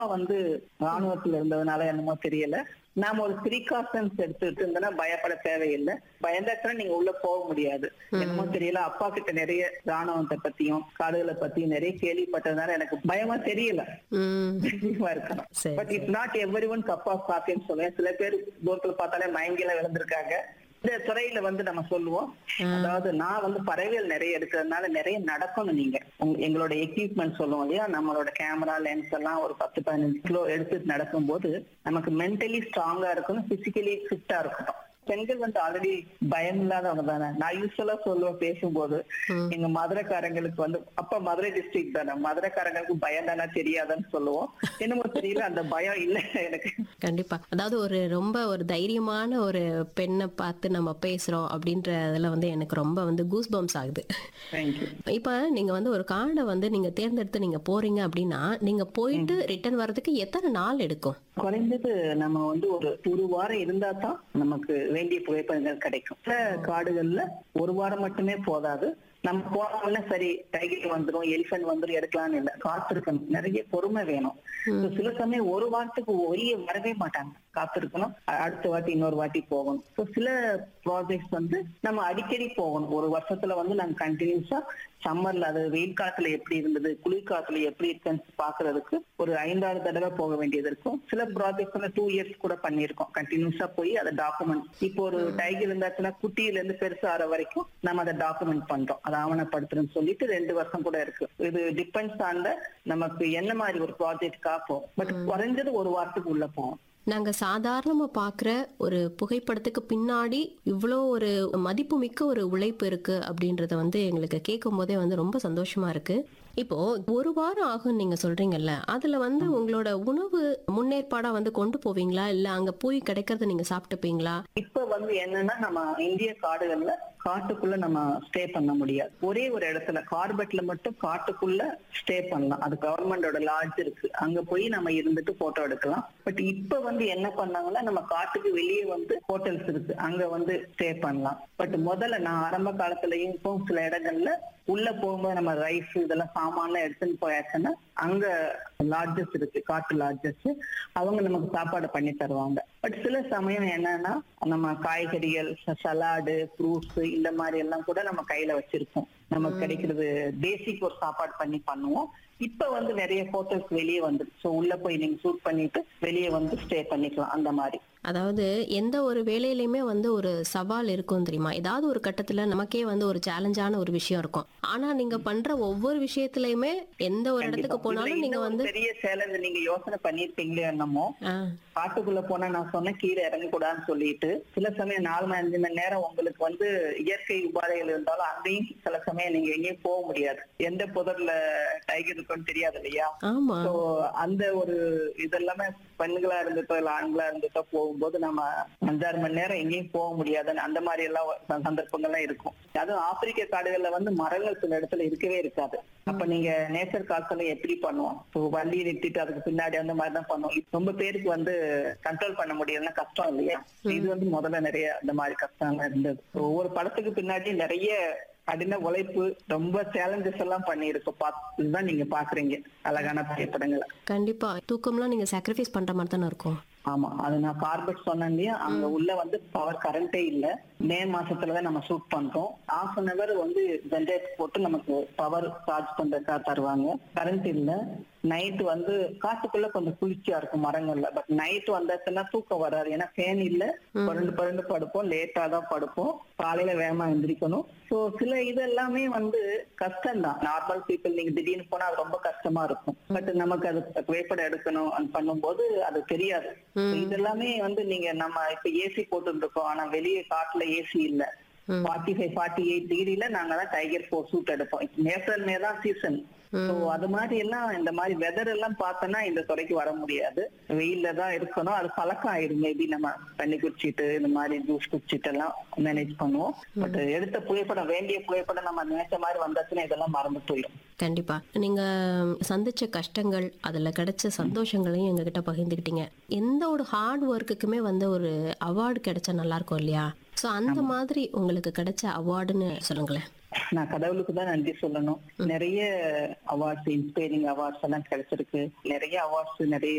வந்து ராணுவத்துல இருந்ததுனால என்னமோ தெரியல நாம ஒரு ப்ரீகாஷன்ஸ் எடுத்துட்டு இருந்தோம்னா பயப்பட தேவையில்லை பயந்தாச்சுன்னா நீங்க உள்ள போக முடியாது என்னமோ தெரியல அப்பா கிட்ட நிறைய ராணுவத்தை பத்தியும் காடுகளை பத்தியும் நிறைய கேள்விப்பட்டதுனால எனக்கு பயமா தெரியல ம் தைரியமா இருக்கணும் சரி, but it's not every one cup of காஃபின்னு சொல்லுவேன் சில பேர் தூரத்துல பார்த்தாலே மயங்கில விழுந்திருக்காங்க இந்த துறையில வந்து நம்ம சொல்லுவோம் அதாவது நான் வந்து பறவைகள் நிறைய எடுக்கிறதுனால நிறைய நடக்கணும் நீங்க உங்க- எங்களோட எக்யூப்மெண்ட் சொல்லுவோம் இல்லையா நம்மளோட கேமரா லென்ஸ் எல்லாம் ஒரு பத்து பதினஞ்சு கிலோ எடுத்துட்டு நடக்கும்போது நமக்கு மென்டலி ஸ்ட்ராங்கா இருக்கணும் பிசிக்கலி ஃபிட்டா இருக்கணும் பெண்கள் வந்து ஆல்ரெடி பயம் இல்லாதவங்க தானே நான் யூஸ்வலா சொல்லுவேன் பேசும்போது எங்க மதுரைக்காரங்களுக்கு வந்து அப்ப மதுரை டிஸ்ட்ரிக்ட் தானே மதுரைக்காரங்களுக்கு பயம் தானே தெரியாதுன்னு சொல்லுவோம் என்னமோ தெரியல அந்த பயம் இல்ல எனக்கு கண்டிப்பா அதாவது ஒரு ரொம்ப ஒரு தைரியமான ஒரு பெண்ணை பார்த்து நம்ம பேசுறோம் அப்படின்றதுல வந்து எனக்கு ரொம்ப வந்து கூஸ் பம்ஸ் ஆகுது தேங்க்யூ இப்ப நீங்க வந்து ஒரு கார்டை வந்து நீங்க தேர்ந்தெடுத்து நீங்க போறீங்க அப்படின்னா நீங்க போயிட்டு ரிட்டர்ன் வர்றதுக்கு எத்தனை நாள் எடுக்கும் குறைந்தது நம்ம வந்து ஒரு ஒரு வாரம் இருந்தா தான் நமக்கு வேண்டிய புகைப்படங்கள் கிடைக்கும் சில காடுகள்ல ஒரு வாரம் மட்டுமே போதாது நம்ம போனோம்னா சரி டைகர் வந்துரும் எலிஃபென்ட் வந்துரும் எடுக்கலாம்னு இல்ல காத்திருக்கணும் நிறைய பொறுமை வேணும் So, சில சமயம் ஒரு வாரத்துக்கு ஒரே வரவே மாட்டாங்க காத்திருக்கணும் அ- அடுத்த வாட்டி இன்னொரு வாட்டி போகணும் ஸோ சில ப்ராஜெக்ட்ஸ் வந்து நம்ம அடிக்கடி போகணும் ஒரு வருஷத்துல வந்து நாங்க கண்டினியூஸா சம்மர்ல அது வெயில் காலத்துல எப்படி இருந்தது குளிர்காலத்துல எப்படி இருக்குன்னு பாக்குறதுக்கு ஒரு ஐந்தாறு தடவை போக வேண்டியது இருக்கும் சில ப்ராஜெக்ட் வந்து டூ இயர்ஸ் கூட பண்ணியிருக்கோம் கண்டினியூஸா போய் அதை டாக்குமெண்ட் இப்போ ஒரு டைகர் இருந்தாச்சுன்னா குட்டியில இருந்து பெருசு ஆற வரைக்கும் நம்ம அதை டாக்குமெண்ட் பண்றோம் அதை ஆவணப்படுத்துறோம்னு சொல்லிட்டு ரெண்டு வருஷம் கூட இருக்கு இது டிபெண்ட்ஸ் ஆன் நமக்கு என்ன மாதிரி ஒரு ப்ராஜெக்ட்காக போகும் பட் குறைஞ்சது ஒரு வாரத்துக்கு உள்ள போகும் நாங்க சாதாரணமா பாக்குற ஒரு புகைப்படத்துக்கு பின்னாடி இவ்வளோ ஒரு மதிப்புமிக்க ஒரு உழைப்பு இருக்கு அப்படின்றத வந்து எங்களுக்கு கேட்கும் போதே வந்து ரொம்ப சந்தோஷமா இருக்கு இப்போ ஒரு வாரம் ஆகும் நீங்க சொல்றீங்கல்ல அதுல வந்து உங்களோட உணவு முன்னேற்பாடா வந்து கொண்டு போவீங்களா இல்ல அங்க போய் கிடைக்கிறத நீங்க சாப்பிட்டுப்பீங்களா இப்ப வந்து என்னன்னா நம்ம இந்திய காடுகள்ல காட்டுக்குள்ள நம்ம ஸ்டே பண்ண முடியாது ஒரே ஒரு இடத்துல கார்பெட்ல மட்டும் காட்டுக்குள்ள ஸ்டே பண்ணலாம் அது கவர்மெண்டோட லாட்ஜ் இருக்கு அங்க போய் நம்ம இருந்துட்டு போட்டோ எடுக்கலாம் பட் இப்ப வந்து என்ன பண்ணாங்கன்னா நம்ம காட்டுக்கு வெளியே வந்து ஹோட்டல்ஸ் இருக்கு அங்க வந்து ஸ்டே பண்ணலாம் பட் முதல்ல நான் ஆரம்ப காலத்துலயும் இப்போ சில இடங்கள்ல உள்ள போகும்போது நம்ம ரைஸ் இதெல்லாம் சாமான்லாம் எடுத்துன்னு போயாச்சுன்னா அங்க லாட்ஜஸ் இருக்கு காட்டு லாட்ஜஸ் அவங்க நமக்கு சாப்பாடு பண்ணி தருவாங்க பட் சில சமயம் என்னன்னா நம்ம காய்கறிகள் சலாடு ஃப்ரூட்ஸ் இந்த மாதிரி எல்லாம் கூட நம்ம கையில வச்சிருக்கோம் நமக்கு கிடைக்கிறது பேசிக் ஒரு சாப்பாடு பண்ணி பண்ணுவோம் இப்ப வந்து நிறைய ஹோட்டல்ஸ் வெளியே வந்துருக்கு ஸோ உள்ள போய் நீங்க ஷூட் பண்ணிட்டு வெளியே வந்து ஸ்டே பண்ணிக்கலாம் அந்த மாதிரி அதாவது எந்த ஒரு வேலையிலயுமே வந்து ஒரு சவால் இருக்கும் தெரியுமா ஏதாவது ஒரு கட்டத்துல நமக்கே வந்து ஒரு சேலஞ்சான ஒரு விஷயம் இருக்கும் ஆனா நீங்க பண்ற ஒவ்வொரு விஷயத்திலயுமே எந்த ஒரு இடத்துக்கு இதுல போனாலும் நீங்க இன்னும் ஒரு வந்து பெரிய சேலஞ்ச் நீங்க யோசனை பண்ணிருப்பீங்களே என்னமோ ஆ, காட்டுக்குள்ள போனா நான் சொன்னேன் கீழே இறங்கக்கூடாதுன்னு சொல்லிட்டு சில சமயம் நாலு மணி அஞ்சு மணி நேரம் உங்களுக்கு வந்து இயற்கை உபாதைகள் இருந்தாலும் அங்கேயும் சில சமயம் நீங்க எங்கேயும் போக முடியாது எந்த புதர்ல டைகர் இருக்குன்னு தெரியாது இல்லையா ஆமா சோ அந்த ஒரு இதெல்லாமே பெண்களா இருந்துட்டோ இல்ல ஆண்களா இருந்துட்டோ போகும்போது நம்ம அஞ்சாறு மணி நேரம் எங்கேயும் போக முடியாதுன்னு அந்த மாதிரி எல்லாம் ச- சந்தர்ப்பங்கள்லாம் இருக்கும் அதுவும் ஆப்பிரிக்க காடுகள்ல வந்து மரங்கள் சில இடத்துல இருக்கவே இருக்காது அப்ப நீங்க நேச்சர் கால்ஸ்ல எப்படி பண்ணுவோம் ஸோ வண்டி நிறுத்திட்டு அதுக்கு பின்னாடி அந்த மாதிரி தான் பண்ணுவோம் இப்ப ரொம்ப பேருக்கு வந்து கண்ட்ரோல் பண்ண முடியலன்னா கஷ்டம் இல்லையா இது வந்து முதல்ல நிறைய அந்த மாதிரி கஷ்டம்லாம் இருந்தது ஒவ்வொரு படத்துக்கு பின்னாடி நிறைய கடின உழைப்பு ரொம்ப சேலஞ்சஸ் எல்லாம் பண்ணியிருக்கோம் பாத்து இதுதான் நீங்க பாக்குறீங்க அழகான புகைப்படங்களை கண்டிப்பா தூக்கம்லாம் நீங்க சாக்ரிஃபைஸ் பண்ற மாதிரி தானே இருக்கும் ஆமா அது நான் கார்பெட் சொன்னேன் இல்லையா அங்க உள்ள வந்து பவர் கரண்டே இல்ல மே மாசத்துலதான் நம்ம ஷூட் பண்றோம் ஹாஃப் அன் அவர் வந்து ஜென்ரேட் போட்டு நமக்கு பவர் சார்ஜ் பண்றதுக்கா தருவாங்க கரண்ட் இல்ல நைட் வந்து காட்டுக்குள்ள கொஞ்சம் குளிர்ச்சியா இருக்கும் மரங்கள்ல பட் நைட் வந்தாச்சுன்னா தூக்கம் வராது ஏன்னா ஃபேன் இல்ல பரண்டு பரண்டு படுப்போம் லேட்டா தான் படுப்போம் காலையில வேகமா எந்திரிக்கணும் சோ சில இது எல்லாமே வந்து கஷ்டம் தான் நார்மல் பீப்புள் நீங்க திடீர்னு போனா அது ரொம்ப கஷ்டமா இருக்கும் பட் நமக்கு அது புகைப்படம் எடுக்கணும் அது பண்ணும்போது அது தெரியாது இதெல்லாமே வந்து நீங்க நம்ம இப்ப ஏசி போட்டு இருக்கோம் ஆனா வெளியே காட்டுல ஏசி இல்ல ஃபார்ட்டி ஃபைவ் ஃபார்ட்டி எயிட் டிகிரில நாங்க தான் டைகர் ஃபோர் ஷூட் எடுப்போம் ஏப்ரல் மே தான் சீசன் ஸோ அது மாதிரி எல்லாம் இந்த மாதிரி வெதர் எல்லாம் பார்த்தோன்னா இந்த துறைக்கு வர முடியாது வெயில்ல தான் இருக்கணும் அது பழக்கம் ஆயிடும் மேபி நம்ம தண்ணி குடிச்சிட்டு இந்த மாதிரி ஜூஸ் குடிச்சிட்டு எல்லாம் மேனேஜ் பண்ணுவோம் பட் எடுத்த புகைப்படம் வேண்டிய புகைப்படம் நம்ம நினைச்ச மாதிரி வந்தாச்சுன்னா இதெல்லாம் மறந்து போயிடும் கண்டிப்பா நீங்க சந்திச்ச கஷ்டங்கள் அதுல கிடைச்ச சந்தோஷங்களையும் எங்ககிட்ட பகிர்ந்துக்கிட்டீங்க எந்த ஒரு ஹார்ட் ஒர்க்குக்குமே வந்து ஒரு அவார்டு கிடைச்சா நல்லா இருக்கும் இல்லையா சோ அந்த மாதிரி உங்களுக்கு கிடைச்ச அவார்டுன்னு சொல்லுங்களேன் நான் கடவுளுக்கு தான் நன்றி சொல்லணும் நிறைய அவார்ட்ஸ் இன்ஸ்பைரிங் அவார்ட்ஸ் எல்லாம் கிடைச்சிருக்கு நிறைய அவார்ட்ஸ் நிறைய